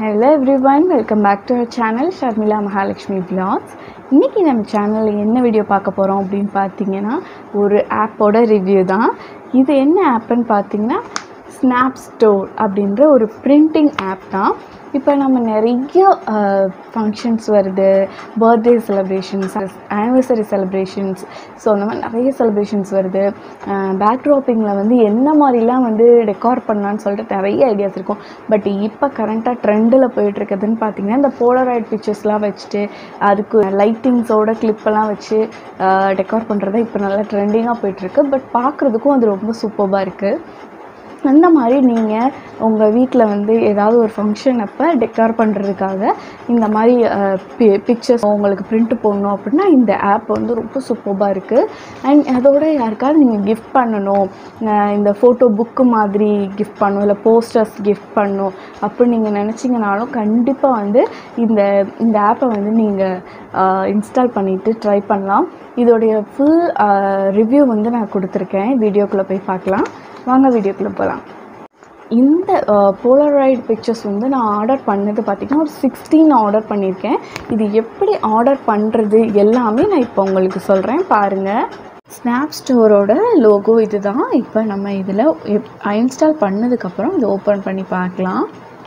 hello everyone welcome back to our channel Sharmila Mahalakshmi vlogs இன்றைக்கி நம்ம சேனலில் என்ன வீடியோ பார்க்க போகிறோம் அப்படின்னு பார்த்தீங்கன்னா ஒரு ஆப்போட ரிவ்யூ தான் இது என்ன ஆப்புன்னு பார்த்தீங்கன்னா ஸ்னாப் ஸ்டோர் அப்படின்ற ஒரு பிரிண்டிங் ஆப் தான் இப்போ நம்ம நிறைய ஃபங்க்ஷன்ஸ் வருது birthday celebrations anniversary celebrations so அந்த மாதிரி நிறைய செலிப்ரேஷன்ஸ் வருது பேக்ட்ராப்பிங்கில் வந்து என்ன மாதிரிலாம் வந்து டெக்கார் பண்ணலான்னு சொல்லிட்டு நிறைய ஐடியாஸ் இருக்கும் பட் இப்போ கரண்ட்டாக ட்ரெண்டில் போயிட்டுருக்குதுன்னு பார்த்தீங்கன்னா இந்த போலராய்ட் பிக்சர்ஸ்லாம் வச்சுட்டு அதுக்கு லைட்டிங்ஸோட கிளிப்பெல்லாம் வச்சு டெக்கார் பண்ணுறது இப்போ நல்லா ட்ரெண்டிங்காக போயிட்டுருக்கு பட் பார்க்குறதுக்கும் அது ரொம்ப சூப்பராக இருக்குது அந்த மாதிரி நீங்கள் உங்கள் வீட்டில் வந்து ஏதாவது ஒரு ஃபங்க்ஷன் அப்போ டெக்கார் பண்ணுறதுக்காக இந்த மாதிரி பி பிக்சர்ஸ் உங்களுக்கு பிரிண்ட் போடணும் அப்படின்னா இந்த ஆப் வந்து ரொம்ப சூப்பராக இருக்குது அண்ட் அதோட யாருக்காவது நீங்கள் கிஃப்ட் பண்ணணும் அஹ் இந்த ஃபோட்டோ புக்கு மாதிரி கிஃப்ட் பண்ணணும் இல்லை போஸ்டர்ஸ் கிஃப்ட் பண்ணணும் அப்படின்னு நீங்கள் நினச்சிங்கனாலும் கண்டிப்பாக வந்து இந்த இந்த ஆப்பை வந்து நீங்கள் இன்ஸ்டால் பண்ணிவிட்டு ட்ரை பண்ணலாம் இதோடைய ஃபுல் ரிவ்யூ வந்து நான் கொடுத்துருக்கேன் வீடியோக்குள்ளே போய் பார்க்கலாம் வாங்க வீடியோக்குள்ளே போகலாம் இந்த போலராய்டு பிக்சர்ஸ் வந்து நான் ஆர்டர் பண்ணது பார்த்திங்கன்னா ஒரு சிக்ஸ்டீன் ஆர்டர் பண்ணியிருக்கேன் இது எப்படி ஆர்டர் பண்ணுறது எல்லாமே நான் இப்போ உங்களுக்கு சொல்கிறேன் பாருங்கள் ஸ்னாப் ஸ்டோரோட லோகோ இது தான் இப்போ நம்ம இதில் இன்ஸ்டால் பண்ணதுக்கப்புறம் இதை ஓப்பன் பண்ணி பார்க்கலாம்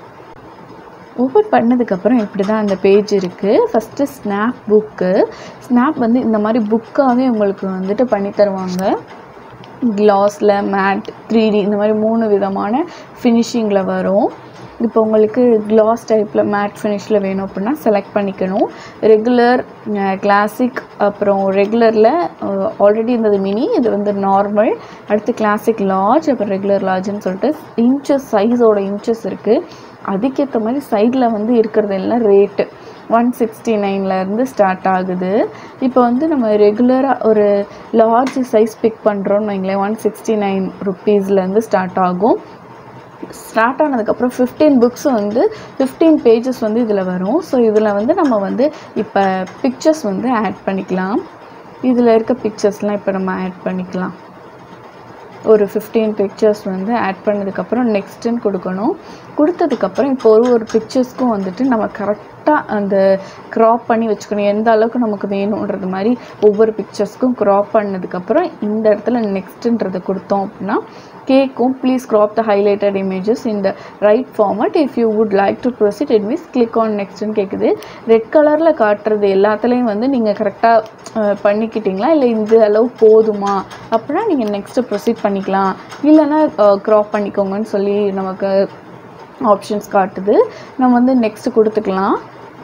ஓப்பன் பண்ணதுக்கப்புறம் இப்படி தான் அந்த பேஜ் இருக்குது ஃபஸ்ட்டு ஸ்னாப் புக்கு ஸ்னாப் வந்து இந்த மாதிரி புக்காகவே உங்களுக்கு வந்துட்டு பண்ணி தருவாங்க கிளாஸில் மேட் த்ரீ டி இந்த மாதிரி மூணு விதமான ஃபினிஷிங்கில் வரும் இப்போ உங்களுக்கு கிளாஸ் டைப்பில் மேட் ஃபினிஷில் வேணும் அப்படின்னா செலக்ட் பண்ணிக்கணும் ரெகுலர் கிளாசிக் அப்புறம் ரெகுலரில் ஆல்ரெடி இருந்தது மினி இது வந்து நார்மல் அடுத்து கிளாசிக் லார்ஜ் அப்புறம் ரெகுலர் லார்ஜ்னு சொல்லிட்டு இன்ச்சஸ் சைஸோட இன்ச்சஸ் இருக்குது அதுக்கேற்ற மாதிரி சைடில் வந்து இருக்கிறது எல்லாம் ரேட்டு ஒன் சிக்ஸ்டி நைன்லேருந்து ஸ்டார்ட் ஆகுது இப்போ வந்து நம்ம ரெகுலராக ஒரு லார்ஜ் சைஸ் பிக் பண்ணுறோன்னு வைங்களேன் ஒன் சிக்ஸ்டி நைன் ருப்பீஸ்லேருந்து ஸ்டார்ட் ஆகும் ஸ்டார்ட் ஆனதுக்கப்புறம் ஃபிஃப்டீன் புக்ஸ் வந்து ஃபிஃப்டீன் பேஜஸ் வந்து இதில் வரும் ஸோ இதில் வந்து நம்ம வந்து இப்போ பிக்சர்ஸ் வந்து ஆட் பண்ணிக்கலாம் இதில் இருக்க பிக்சர்ஸ்லாம் இப்போ நம்ம ஆட் பண்ணிக்கலாம் ஒரு ஃபிஃப்டீன் பிக்சர்ஸ் வந்து ஆட் பண்ணதுக்கப்புறம் நெக்ஸ்ட்டுன்னு கொடுக்கணும் கொடுத்ததுக்கப்புறம் இப்போ ஒரு ஒரு பிக்சர்ஸ்க்கும் வந்துட்டு நம்ம கரெக்டாக அந்த க்ராப் பண்ணி வச்சுக்கணும் எந்த அளவுக்கு நமக்கு வேணுன்றது மாதிரி ஒவ்வொரு பிக்சர்ஸ்க்கும் க்ராப் பண்ணதுக்கப்புறம் இந்த இடத்துல நெக்ஸ்ட்டுன்றதை கொடுத்தோம் அப்படின்னா கேட்கும் please crop the highlighted images இந்த right format if you would like to proceed it means click on நெக்ஸ்ட்னு கேட்குது ரெட் கலரில் காட்டுறது எல்லாத்துலேயும் வந்து நீங்கள் கரெக்டாக பண்ணிக்கிட்டீங்களா இல்லை இந்த அளவு போதுமா அப்படின்னா நீங்கள் நெக்ஸ்ட்டு ப்ரொசீட் பண்ணிக்கலாம் இல்லைன்னா க்ராப் பண்ணிக்கோங்கன்னு சொல்லி நமக்கு ஆப்ஷன்ஸ் காட்டுது நம்ம வந்து நெக்ஸ்ட்டு கொடுத்துக்கலாம்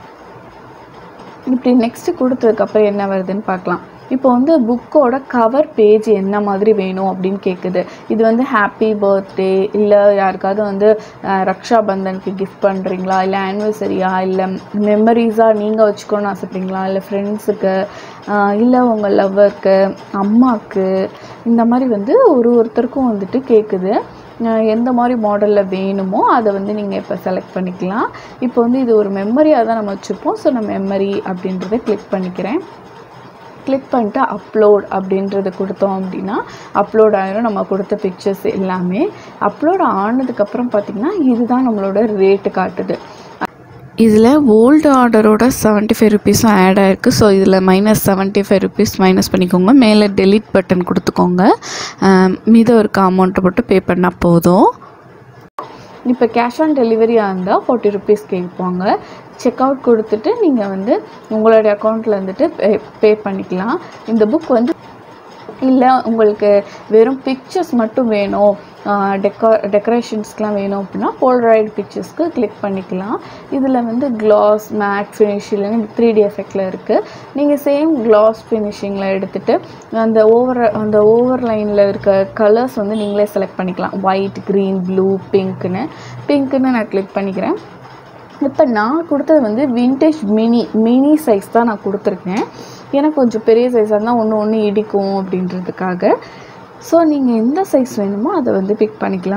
இப்படி நெக்ஸ்ட்டு கொடுத்ததுக்கப்புறம் என்ன வருதுன்னு பார்க்கலாம் இப்போ வந்து புக்கோட கவர் பேஜ் என்ன மாதிரி வேணும் அப்படின்னு கேட்குது இது வந்து ஹாப்பி பர்த்டே இல்லை யாருக்காவது வந்து அஹ், ரக்ஷா பந்தனுக்கு கிஃப்ட் பண்ணுறீங்களா இல்லை ஆனிவர்சரியா இல்லை மெமரிஸாக நீங்கள் வச்சுக்கணும்னு ஆசைப்பட்றீங்களா இல்லை ஃப்ரெண்ட்ஸுக்கு இல்லை உங்கள் லவ்வருக்கு அம்மாவுக்கு இந்த மாதிரி வந்து ஒரு ஒருத்தருக்கும் வந்துட்டு கேட்குது அஹ் எந்த மாதிரி மாடலில் வேணுமோ அதை வந்து நீங்கள் இப்போ செலக்ட் பண்ணிக்கலாம் இப்போ வந்து இது ஒரு மெமரியாக தான் நம்ம வச்சுப்போம் ஸோ நான் மெமரி அப்படின்றத கிளிக் பண்ணிக்கிறேன் கிளிக் பண்ணிட்டு அப்லோட் அப்படின்றது கொடுத்தோம் அப்படின்னா அப்லோட் ஆயிரும் நம்ம கொடுத்த பிக்சர்ஸ் எல்லாமே அப்லோட் ஆனதுக்கப்புறம் பார்த்திங்கன்னா இதுதான் நம்மளோட ரேட்டு காட்டுது இதில் ஓல்டு ஆர்டரோட செவன்ட்டி ஃபைவ் ருபீஸும் ஆட் ஆயிருக்கு ஸோ இதில் minus seventy five rupees minus பண்ணிக்கோங்க மேலே டெலிட் பட்டன் கொடுத்துக்கோங்க ஆம், மீதம் இருக்க அமௌண்ட்டை மட்டும் பே பண்ணால் போதும் இப்போ கேஷ் ஆன் டெலிவரியாக இருந்தால் ஃபார்ட்டி ருபீஸ் கேட்பாங்க செக் அவுட் கொடுத்துட்டு நீங்கள் வந்து உங்களுடைய அக்கௌண்ட்டில் வந்துட்டு பே பே பண்ணிக்கலாம் இந்த புக் வந்து இல்லை உங்களுக்கு வெறும் பிக்சர்ஸ் மட்டும் வேணும் டெக்கா டெக்கரேஷன்ஸ்க்கெலாம் வேணும் அப்படின்னா போல்ராய்டு பிக்சர்ஸ்க்கு கிளிக் பண்ணிக்கலாம் இதில் வந்து கிளாஸ் மேட் ஃபினிஷ் இல்லைன்னா த்ரீ டி எஃபெக்டில் இருக்குது நீங்கள் சேம் கிளாஸ் ஃபினிஷிங்கில் எடுத்துகிட்டு அந்த ஓவர் அந்த ஓவர் லைனில் இருக்க கலர்ஸ் வந்து நீங்களே செலக்ட் பண்ணிக்கலாம் ஒயிட் க்ரீன் ப்ளூ பிங்க்குன்னு பிங்க்குன்னு நான் கிளிக் பண்ணிக்கிறேன் இப்போ நான் கொடுத்தது வந்து விண்டேஜ் மினி மினி சைஸ் தான் நான் கொடுத்துருக்கேன் எனக்கு கொஞ்சம் பெரிய சைஸாக இருந்தால் ஒன்று ஒன்று இடிக்கும் அப்படின்றதுக்காக ஸோ நீங்கள் எந்த சைஸ் வேணுமோ அதை வந்து பிக் பண்ணிக்கலாம்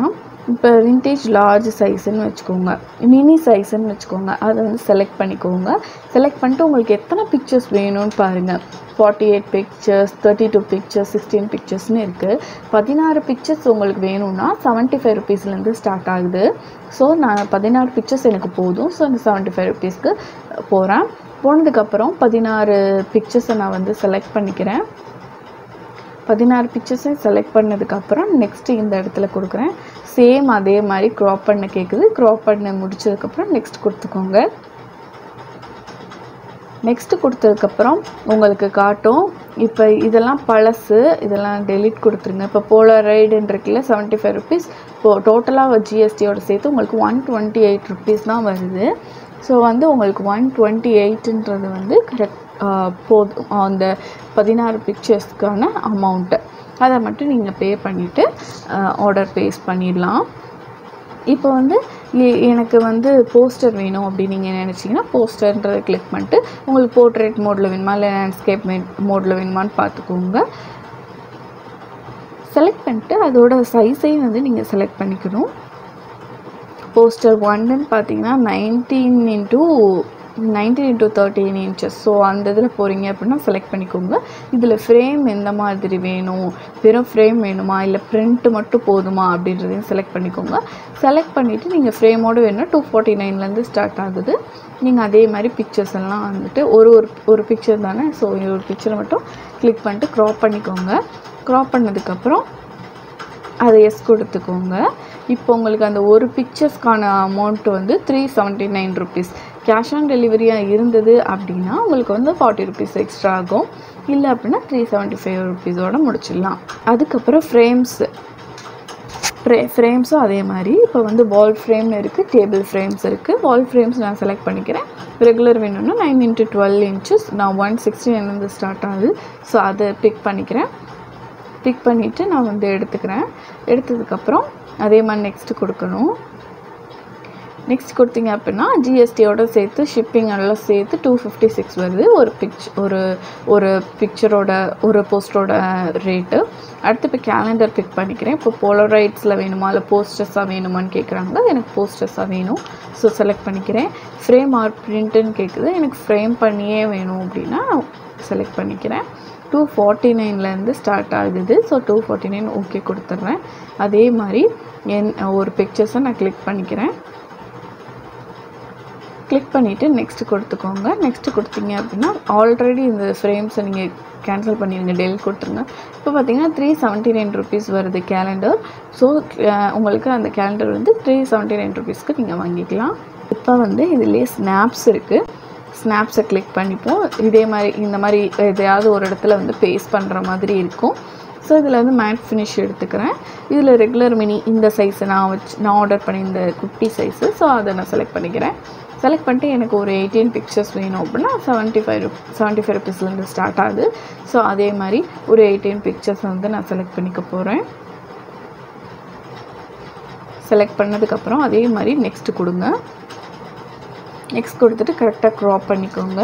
இப்போ விண்டேஜ் லார்ஜ் சைஸ்ன்னு வச்சுக்கோங்க மினி சைஸ்ன்னு வச்சுக்கோங்க அதை வந்து செலக்ட் பண்ணிக்கோங்க செலக்ட் பண்ணிட்டு உங்களுக்கு எத்தனை பிக்சர்ஸ் வேணும்னு பாருங்கள் forty eight pictures thirty two pictures sixteen பிக்சர்ஸ்னு இருக்குது பதினாறு பிக்சர்ஸ் உங்களுக்கு வேணும்னா செவன்ட்டி ஃபைவ் ருபீஸ்லேருந்து ஸ்டார்ட் ஆகுது ஸோ நான் பதினாறு பிக்சர்ஸ் எனக்கு போதும் ஸோ அந்த செவன்ட்டி ஃபைவ் ருபீஸ்க்கு போகிறேன் போனதுக்கப்புறம் பதினாறு பிக்சர்ஸை நான் வந்து செலக்ட் பண்ணிக்கிறேன் பதினாறு பிக்சர்ஸை செலக்ட் பண்ணதுக்கப்புறம் நெக்ஸ்ட்டு இந்த இடத்துல கொடுக்குறேன் சேம் அதே மாதிரி க்ராப் பண்ண கேட்குது க்ராப் பண்ண முடிச்சதுக்கப்புறம் நெக்ஸ்ட் கொடுத்துக்கோங்க நெக்ஸ்ட்டு கொடுத்ததுக்கப்புறம் உங்களுக்கு காட்டும் இப்போ இதெல்லாம் பழசு இதெல்லாம் டெலிட் கொடுத்துருங்க இப்போ போலரைடுன்னு இருக்குல்ல செவன்ட்டி ஃபைவ் ருபீஸ் இப்போ டோட்டலாக ஜிஎஸ்டியோட சேர்த்து உங்களுக்கு ஒன் டுவெண்ட்டி எயிட் ருபீஸ் தான் வருது ஸோ வந்து உங்களுக்கு ஒன் டுவெண்ட்டி எயிட்டுன்றது வந்து கரெக்ட் போதும் அந்த பதினாறு பிக்சர்ஸ்க்கான அமௌண்ட்டு அதை மட்டும் நீங்கள் பே பண்ணிவிட்டு ஆர்டர் பேஸ் பண்ணிடலாம் இப்போ வந்து எ- எனக்கு வந்து போஸ்டர் வேணும் அப்படின்னு நீங்கள் நினச்சிங்கன்னா போஸ்டர்ன்றதை கிளிக் பண்ணிட்டு உங்களுக்கு போர்ட்ரேட் மோடில் வேணுமா இல்லை லேண்ட்ஸ்கேப் மோடில் வேணுமான்னு பார்த்துக்கோங்க செலக்ட் பண்ணிட்டு அதோட சைஸையும் வந்து நீங்கள் செலக்ட் பண்ணிக்கணும் போஸ்டர் ஒன்னுன்னு பார்த்தீங்கன்னா nineteen into nineteen into thirteen inches so அந்த இதில் போகிறீங்க அப்படின்னா செலக்ட் பண்ணிக்கோங்க இதில் ஃப்ரேம் எந்த மாதிரி வேணும் வெறும் ஃப்ரேம் வேணுமா இல்லை பிரிண்ட் மட்டும் போதுமா அப்படின்றதையும் செலக்ட் பண்ணிக்கோங்க செலக்ட் பண்ணிவிட்டு நீங்கள் ஃப்ரேமோடு வேணும்னா டூ ஃபார்ட்டி நைன்லேருந்து ஸ்டார்ட் ஆகுது நீங்கள் அதே மாதிரி பிக்சர்ஸ் எல்லாம் வந்துட்டு ஒரு ஒரு ஒரு பிக்சர் தானே ஸோ ஒரு பிக்சரை மட்டும் கிளிக் பண்ணிட்டு க்ராப் பண்ணிக்கோங்க க்ராப் பண்ணதுக்கப்புறம் அதை எஸ் கொடுத்துக்கோங்க இப்போ உங்களுக்கு அந்த ஒரு பிக்சர்ஸ்க்கான அமௌண்ட் வந்து three seventy nine rupees cash on டெலிவரியாக இருந்தது அப்படின்னா உங்களுக்கு வந்து ஃபார்ட்டி ருபீஸ் எக்ஸ்ட்ரா ஆகும் இல்லை அப்படின்னா த்ரீ செவன்ட்டி ஃபைவ் ருபீஸோட முடிச்சிடலாம் அதுக்கப்புறம் ஃப்ரேம்ஸு ஃப்ரே ஃப்ரேம்ஸும் அதே மாதிரி இப்போ வந்து வால் ஃப்ரேம்னு இருக்குது டேபிள் ஃப்ரேம்ஸ் இருக்குது வால் ஃப்ரேம்ஸ் நான் செலக்ட் பண்ணிக்கிறேன் ரெகுலர் வேணும்னா நைன் இன்ட்டு டுவெல் இன்ச்சஸ் நான் ஒன் சிக்ஸ்டி வந்து ஸ்டார்ட் ஆகுது ஸோ அதை பிக் பண்ணிக்கிறேன் பிக் பண்ணிவிட்டு நான் வந்து எடுத்துக்கிறேன் எடுத்ததுக்கப்புறம் அதே மாதிரி நெக்ஸ்ட்டு கொடுக்கணும் நெக்ஸ்ட் கொடுத்தீங்க அப்படின்னா ஜிஎஸ்டியோட சேர்த்து ஷிப்பிங் எல்லாம் சேர்த்து டூ ஃபிஃப்டி சிக்ஸ் வருது ஒரு பிக்ச் ஒரு ஒரு பிக்சரோட ஒரு போஸ்டரோட ரேட்டு அடுத்து இப்போ கேலண்டர் பிக் பண்ணிக்கிறேன் இப்போ போலரைட்ஸில் வேணுமா இல்லை போஸ்டர்ஸாக வேணுமான்னு கேட்குறாங்க எனக்கு போஸ்டர்ஸாக வேணும் ஸோ செலக்ட் பண்ணிக்கிறேன் ஃப்ரேம் ஆர் பிரிண்ட்டுன்னு கேட்குது எனக்கு ஃப்ரேம் பண்ணியே வேணும் அப்படின்னா செலக்ட் பண்ணிக்கிறேன் டூ ஃபார்ட்டி நைன்லேருந்து ஸ்டார்ட் ஆகுது so two forty nine okay கொடுத்துட்றேன் அதே மாதிரி என் ஒரு பிக்சர்ஸை நான் கிளிக் பண்ணிக்கிறேன் கிளிக் பண்ணிவிட்டு நெக்ஸ்ட் கொடுத்துக்கோங்க நெக்ஸ்ட் கொடுத்தீங்க அப்படின்னா ஆல்ரெடி இந்த ஃப்ரேம்ஸை நீங்கள் கேன்சல் பண்ணிடுங்க டெலிட் கொடுத்துருங்க இப்போ பார்த்தீங்கன்னா த்ரீ செவன்ட்டி நைன் ருபீஸ் வருது கேலண்டர் ஸோ உங்களுக்கு அந்த கேலண்டர் வந்து த்ரீ செவன்ட்டி நைன் ருபீஸ்க்கு நீங்கள் வாங்கிக்கலாம் இப்போ வந்து இதுலேயே ஸ்னாப்ஸ் இருக்குது ஸ்னாப்ஸை கிளிக் பண்ணிப்போம் இதே மாதிரி இந்த மாதிரி எதையாவது ஒரு இடத்துல வந்து பேஸ்ட் பண்ணுற மாதிரி இருக்கும் ஸோ இதில் வந்து மேட் ஃபினிஷ் எடுத்துக்கிறேன் இதில் ரெகுலர் மினி இந்த சைஸை நான் வச்சு நான் ஆர்டர் பண்ணி இந்த குட்டி சைஸு ஸோ அதை நான் செலக்ட் பண்ணிக்கிறேன் செலக்ட் பண்ணிட்டு எனக்கு ஒரு எயிட்டீன் பிக்சர்ஸ் வேணும் அப்படின்னா செவன்ட்டி ஃபைவ் ருப் செவன்ட்டி ஃபைவ் ருபீஸ்லேருந்து ஸ்டார்ட் ஆகுது ஸோ அதே மாதிரி ஒரு எயிட்டீன் பிக்சர்ஸ் வந்து நான் செலக்ட் பண்ணிக்க போகிறேன் செலக்ட் பண்ணதுக்கப்புறம் அதே மாதிரி நெக்ஸ்ட் கொடுங்க நெக்ஸ்ட் கொடுத்துட்டு கரெக்டாக க்ராப் பண்ணிக்கோங்க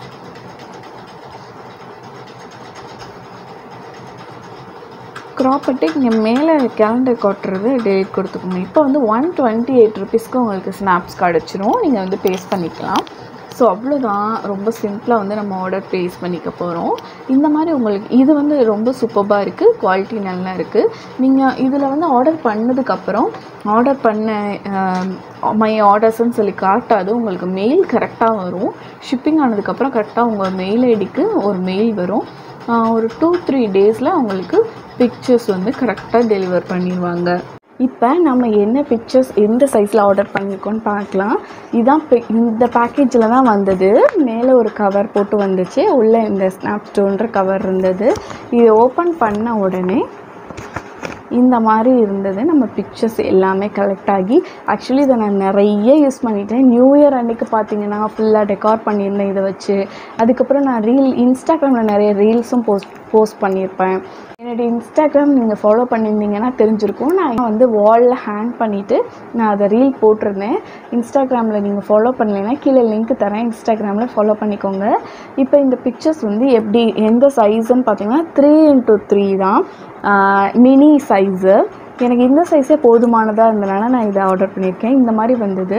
க்ராப் பண்ணிட்டு இங்கே மேலே கேலண்டர் காட்டுறது டெலிட் கொடுத்துக்கோங்க இப்போ வந்து ஒன் டுவெண்ட்டி எயிட் ருபீஸ்க்கு உங்களுக்கு ஸ்னாப்ஸ் கிடச்சிரும் நீங்கள் வந்து பேஸ்ட் பண்ணிக்கலாம் ஸோ அவ்வளோதான் ரொம்ப சிம்பிளாக வந்து நம்ம ஆர்டர் ப்ளேஸ் பண்ணிக்க போகிறோம் இந்த மாதிரி உங்களுக்கு இது வந்து ரொம்ப சூப்பராக இருக்குது குவாலிட்டி நல்லா இருக்குது நீங்கள் இதில் வந்து ஆர்டர் பண்ணதுக்கப்புறம் ஆர்டர் பண்ண மை ஆர்டர்ஸ்ன்னு சொல்லி காட்டாது உங்களுக்கு மெயில் கரெக்டாக வரும் ஷிப்பிங் ஆனதுக்கப்புறம் கரெக்டாக உங்கள் மெயில் ஐடிக்கு ஒரு மெயில் வரும் ஆஹ் ஒரு டூ த்ரீ டேஸில் உங்களுக்கு பிக்சர்ஸ் வந்து கரெக்டாக டெலிவர் பண்ணிடுவாங்க இப்போ நம்ம என்ன பிக்சர்ஸ் எந்த சைஸில் ஆர்டர் பண்ணியிருக்கோம்னு பார்க்கலாம் இதான் pic- இந்த பேக்கேஜில் தான் வந்தது மேலே ஒரு கவர் போட்டு வந்துச்சு உள்ளே இந்த ஸ்னாப் ஸ்டோன்ற கவர் இருந்தது இதை ஓப்பன் பண்ண உடனே இந்த மாதிரி இருந்தது நம்ம பிக்சர்ஸ் எல்லாமே கலெக்ட் ஆகி ஆக்சுவலி இதை நான் நிறைய யூஸ் பண்ணிட்டேன் நியூ இயர் அன்னைக்கு பார்த்தீங்கன்னா ஃபுல்லாக டெக்கார் பண்ணியிருந்தேன் இதை வச்சு அதுக்கப்புறம் நான் ரீல் இன்ஸ்டாகிராமில் நிறைய ரீல்ஸும் போஸ்ட் போஸ்ட் பண்ணியிருப்பேன் என்னுடைய இன்ஸ்டாகிராம் நீங்கள் ஃபாலோ பண்ணியிருந்தீங்கன்னா தெரிஞ்சிருக்கும் நான் வந்து வாலில் ஹேங் பண்ணிவிட்டு நான் அதை ரீல் போட்டிருந்தேன் இன்ஸ்டாகிராமில் நீங்கள் ஃபாலோ பண்ணலைன்னா கீழே லிங்க் தரேன் இன்ஸ்டாகிராமில் ஃபாலோ பண்ணிக்கோங்க இப்போ இந்த பிக்சர்ஸ் வந்து எப்படி எந்த சைஸுன்னு பார்த்தீங்கன்னா த்ரீ இன்ட்டு த்ரீ தான் மினி சைஸு எனக்கு இந்த சைஸே போதுமானதாக இருந்தனால நான் இதை ஆர்டர் பண்ணியிருக்கேன் இந்த மாதிரி வந்தது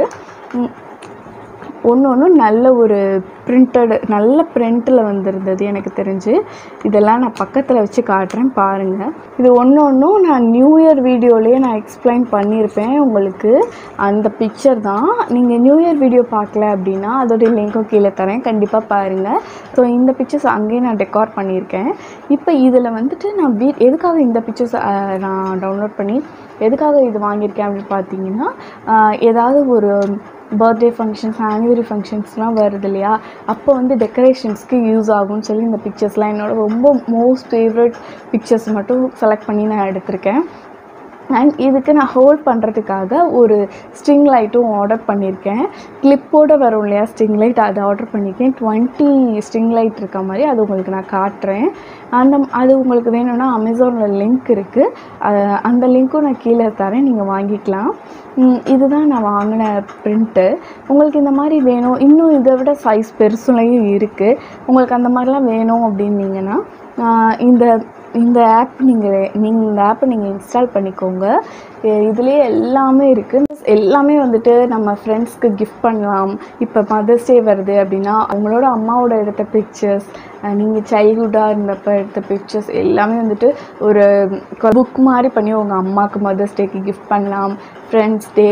ஒன்று ஒன்று நல்ல ஒரு பிரிண்டட் நல்ல பிரிண்ட்டில் வந்திருந்தது எனக்கு தெரிஞ்சு இதெல்லாம் நான் பக்கத்தில் வச்சு காட்டுறேன் பாருங்கள் இது ஒன்று ஒன்றும் நான் நியூ இயர் வீடியோலேயே நான் எக்ஸ்பிளைன் பண்ணியிருப்பேன் உங்களுக்கு அந்த பிக்சர் தான் நீங்கள் நியூ இயர் வீடியோ பார்க்கல அப்படின்னா அதோடைய லிங்க்கும் கீழே தரேன் கண்டிப்பாக பாருங்கள் ஸோ இந்த பிக்சர்ஸ் அங்கேயே நான் டெக்கார் பண்ணியிருக்கேன் இப்போ இதில் வந்துட்டு நான் வீ எதுக்காக இந்த பிக்சர்ஸ் நான் டவுன்லோட் பண்ணி எதுக்காக இது வாங்கியிருக்கேன் அப்படின்னு பார்த்தீங்கன்னா ஆஹ் ஏதாவது ஒரு பர்த்டே ஃபங்க்ஷன்ஸ் ஆனிவரி ஃபங்க்ஷன்ஸ்லாம் வருது இல்லையா அப்போ வந்து டெக்கரேஷன்ஸ்க்கு யூஸ் ஆகும்னு சொல்லி இந்த பிக்சர்ஸ்லாம் என்னோட ரொம்ப மோஸ்ட் ஃபேவரட் பிக்சர்ஸ் மட்டும் செலக்ட் பண்ணி நான் எடுத்திருக்கேன் அண்ட் இதுக்கு நான் ஹோல்ட் பண்ணுறதுக்காக ஒரு ஸ்ட்ரிங் லைட்டும் ஆர்டர் பண்ணியிருக்கேன் கிளிப்போடு வரும் இல்லையா ஸ்ட்ரிங் லைட் அதை ஆர்டர் பண்ணியிருக்கேன் டுவெண்ட்டி ஸ்ட்ரிங் லைட் இருக்க மாதிரி அது உங்களுக்கு நான் காட்டுறேன் அந்த அது உங்களுக்கு வேணும்னா அமேசானில் லிங்க் இருக்குது அந்த லிங்க்கும் நான் கீழே தரேன் நீங்கள் வாங்கிக்கலாம் ம், இதுதான் நான் வாங்கின ப்ரிண்ட்டு உங்களுக்கு இந்த மாதிரி வேணும் இன்னும் இதை விட சைஸ் பெருசுலையும் இருக்குது உங்களுக்கு அந்த மாதிரிலாம் வேணும் அப்படின்னீங்கன்னா ஆஹ் இந்த இந்த ஆப் நீங்கள் நீங்கள் இந்த ஆப்பை நீங்கள் இன்ஸ்டால் பண்ணிக்கோங்க இ- இதுலேயே எல்லாமே இருக்குது எல்லாமே வந்துட்டு நம்ம ஃப்ரெண்ட்ஸ்க்கு கிஃப்ட் பண்ணலாம் இப்போ மதர்ஸ் டே வருது அப்படின்னா அவங்களோட அம்மாவோட எடுத்த பிக்சர்ஸ் நீங்கள் சைல்ட்ஹுட்டாக இருந்தப்போ எடுத்த பிக்சர்ஸ் எல்லாமே வந்துட்டு ஒரு புக் மாதிரி பண்ணி உங்கள் அம்மாவுக்கு மதர்ஸ் டேக்கு கிஃப்ட் பண்ணலாம் ஃப்ரெண்ட்ஸ் டே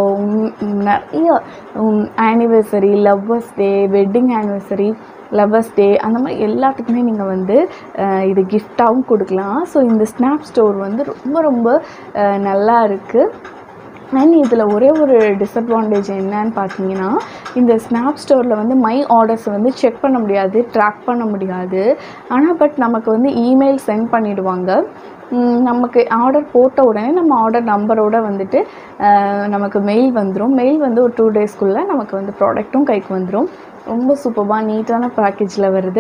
நிறைய anniversary lovers day wedding anniversary lovers day அந்த மாதிரி எல்லாத்துக்குமே நீங்கள் வந்து அஹ், இது கிஃப்டாகவும் கொடுக்கலாம் ஸோ இந்த ஸ்னாப் ஸ்டோர் வந்து ரொம்ப ரொம்ப அஹ், நல்லா இருக்குது அண்ட் இதில் ஒரே ஒரு டிஸ்அட்வான்டேஜ் என்னன்னு பார்த்தீங்கன்னா இந்த ஸ்னாப் ஸ்டோரில் வந்து மை ஆர்டர்ஸ் வந்து செக் பண்ண முடியாது ட்ராக் பண்ண முடியாது ஆனால் பட் நமக்கு வந்து இமெயில் சென்ட் பண்ணிடுவாங்க ம், நமக்கு ஆர்டர் போட்ட உடனே நம்ம ஆர்டர் நம்பரோட வந்துட்டு அஹ், நமக்கு மெயில் வந்துடும் மெயில் வந்து ஒரு டூ டேஸ்க்குள்ளே நமக்கு வந்து ப்ராடக்ட்டும் கைக்கு வந்துடும் ரொம்ப சூப்பராக நீட்டான பேக்கேஜில் வருது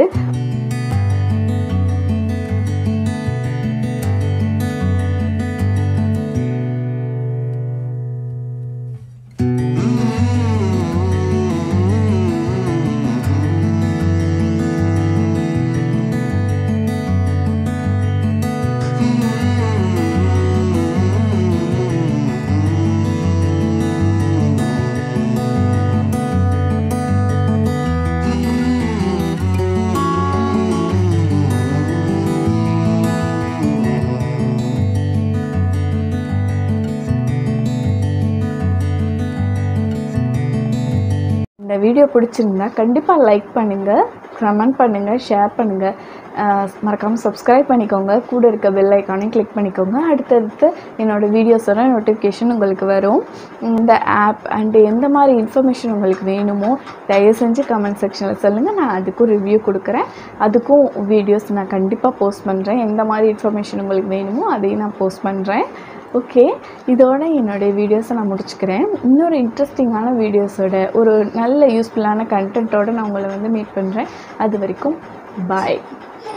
இந்த வீடியோ பிடிச்சிருந்தா கண்டிப்பாக லைக் பண்ணுங்கள் கமெண்ட் பண்ணுங்கள் ஷேர் பண்ணுங்கள் மறக்காமல் சப்ஸ்கிரைப் பண்ணிக்கோங்க கூட இருக்க பெல் ஐக்கானையும் கிளிக் பண்ணிக்கோங்க அடுத்தடுத்து என்னோடய வீடியோஸோட நோட்டிஃபிகேஷன் உங்களுக்கு வரும் இந்த ஆப் அண்டு எந்த மாதிரி இன்ஃபர்மேஷன் உங்களுக்கு வேணுமோ தயவு செஞ்சு கமெண்ட் செக்ஷனில் சொல்லுங்கள் நான் அதுக்கும் ரிவ்யூ கொடுக்குறேன் அதுக்கும் வீடியோஸ் நான் கண்டிப்பாக போஸ்ட் பண்ணுறேன் எந்த மாதிரி இன்ஃபர்மேஷன் உங்களுக்கு வேணுமோ அதையும் நான் போஸ்ட் பண்ணுறேன் ஓகே இதோட என்னுடைய வீடியோஸை நான் முடிச்சுக்கிறேன் இன்னொரு இன்ட்ரெஸ்டிங்கான வீடியோஸோட ஒரு நல்ல யூஸ்ஃபுல்லான கண்டென்ட்டோட நான் உங்களை வந்து மீட் பண்ணுறேன் அது வரைக்கும் பாய்